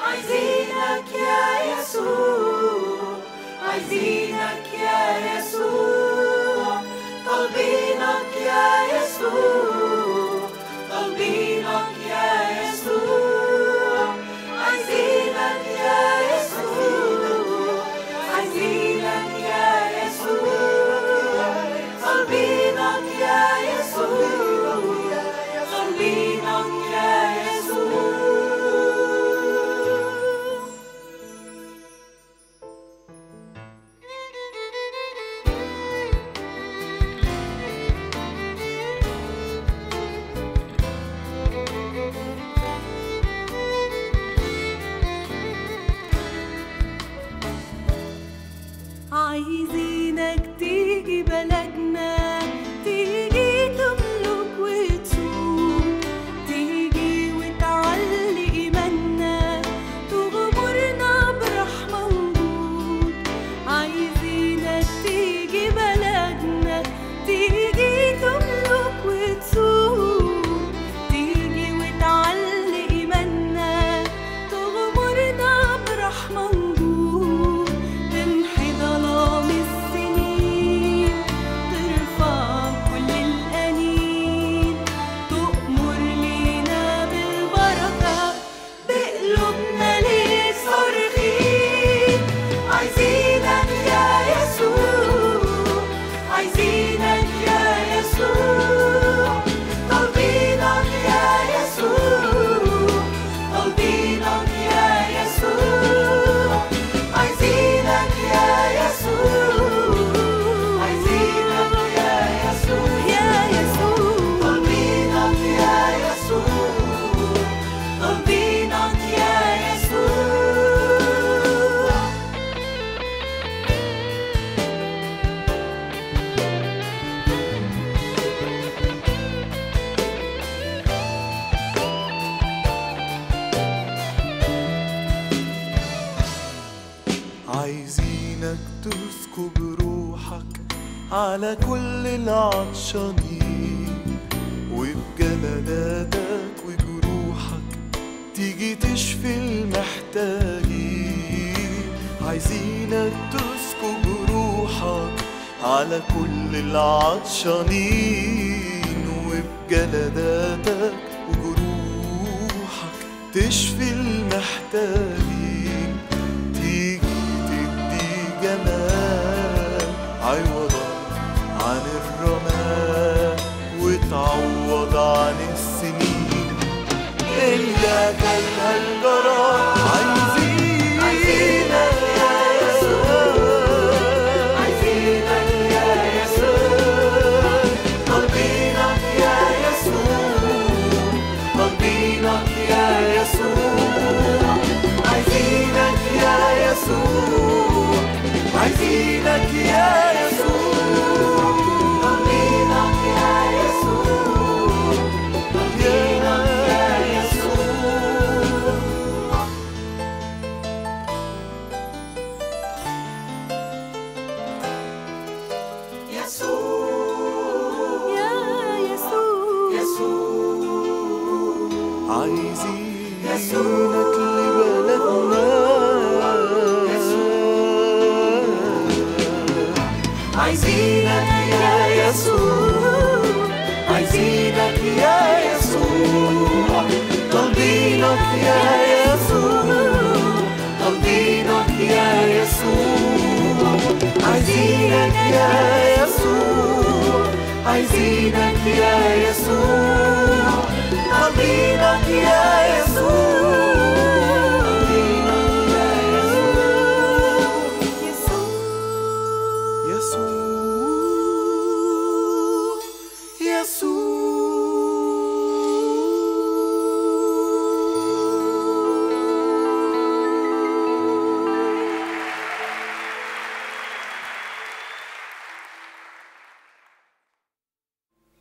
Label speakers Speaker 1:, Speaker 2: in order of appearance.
Speaker 1: عايزينك يا يسوع عايزينك يا يسوع طالبينك يا يسوع طالبينك يا يسوع عايزينك يا يسوع عايزينك يا يسوع طالبينك يا يسوع طالبينك يا يسوع
Speaker 2: عايزينك تيجي بلدنا تيجي تملك وتسوق تيجي وتعلي إيماننا تغمرنا برحمة وجود عايزينك تيجي بلدنا تيجي تملك وتسوق تيجي وتعلي إيماننا تغمرنا برحمة وجود تمحي ظلام السنين ترفع كل الأنين تؤمر لينا بالبركة بقلوبنا ليك صارخين
Speaker 1: عايزينك يا يسوع عايزينك يا يسوع طالبينك يا يسوع طالبينك يا يسوع عايزينك يا يسوع عايزينك يا يسوع
Speaker 2: يا يسوع
Speaker 1: طالبينك يا يسوع طالبينك يا يسوع
Speaker 3: عايزينك تسكب روحك على كل العطشانين وبجلداتك وجروحك تيجي تشفي المحتاجين عايزينك تسكب روحك على كل العطشانين وبجلداتك وجروحك تشفي المحتاجين تيجي تدي جمال عوضا عن الرماد وتعوض عن السنين اللي كلها الجراد عايزين
Speaker 1: عايزينك يا يسوع عايزينك يا يسوع طالبينك يا يسوع طالبينك يا يسوع عايزينك يا يسوع عايزينك يا يسوع طالبينك يا يسوع طالبينك يا يسوع يسوع
Speaker 2: يا يسوع
Speaker 1: يسوع
Speaker 3: عايزينك
Speaker 1: يسوع.
Speaker 3: لبلدنا
Speaker 1: عايزينك يا يسوع عايزينك يا يسوع طالبينك يا يسوع طالبينك يا يسوع عايزينك يا يسوع عايزينك يا يسوع طالبينك يا